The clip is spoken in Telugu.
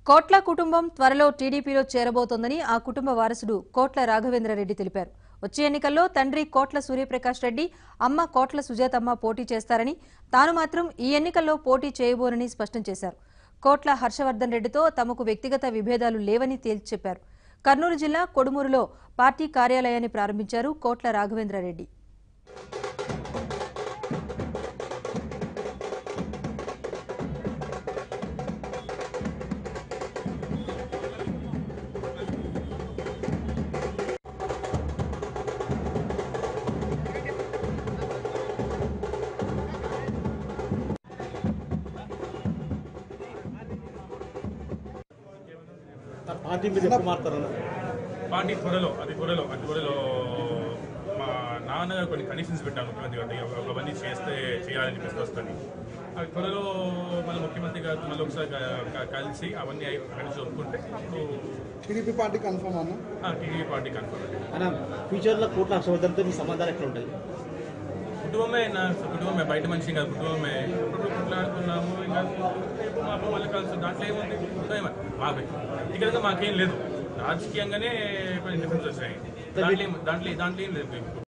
కోట్ల కుటుంబం త్వరలో టీడీపీలో చేరబోతోందని ఆ కుటుంబ వారసుడు కోట్ల రాఘవేంద్రారెడ్డి తెలిపారు వచ్చే ఎన్నికల్లో తండ్రి కోట్ల సూర్యప్రకాష్ రెడ్డి అమ్మ కోట్ల సుజాతమ్మ పోటీ చేస్తారని తాను మాత్రం ఈ ఎన్నికల్లో పోటీ చేయబోనని స్పష్టం చేశారు కోట్ల హర్షవర్ధన్ రెడ్డితో తమకు వ్యక్తిగత విభేదాలు లేవని తేల్చి చెప్పారు కర్నూలు జిల్లా కొడుమూరులో పార్టీ కార్యాలయాన్ని ప్రారంభించారు కోట్ల రాఘవేంద్రారెడ్డి పార్టీ మీద ఎప్పుడు మారుతారన్న పార్టీ త్వరలో అది త్వరలో అది త్వరలో మా నాన్నగారు కొన్ని కండిషన్స్ పెట్టాను ముఖ్యమంత్రి గారు ఒక పని చేస్తే చేయాలని చెప్పేసి వస్తుంది అది త్వరలో మళ్ళీ ముఖ్యమంత్రి గారు మళ్ళీ ఒకసారి క- క- కలిసి అవన్నీ అయి- కలిసి ఒప్పుకుంటే అప్పుడు టీడీపీ పార్టీ కన్ఫర్మ్ అన్న టీడీపీ పార్టీ కన్ఫర్మ్ అండి అన్న ఫ్యూచర్లో కోట్ల హర్షవర్ధన్తో మీ సంబంధాలు ఎట్లా ఉంటాయి కుటుంబమే నా కుటుంబమే బయట మనిషి కాదు కుటుంబమే ఇప్పుడు కొట్లాడుతున్నాము ఇంకా రేపు మాకు మళ్ళీ కలుసు దాంట్లో ఏముంది కుటుంబమే. మా వ్యక్తిగతంగా మాకేం లేదు రాజకీయంగానే కొన్ని డిఫరెన్స్ వచ్చినాయి దాంట్లో ఏం- దాంట్లో దాంట్లో ఏం లేదు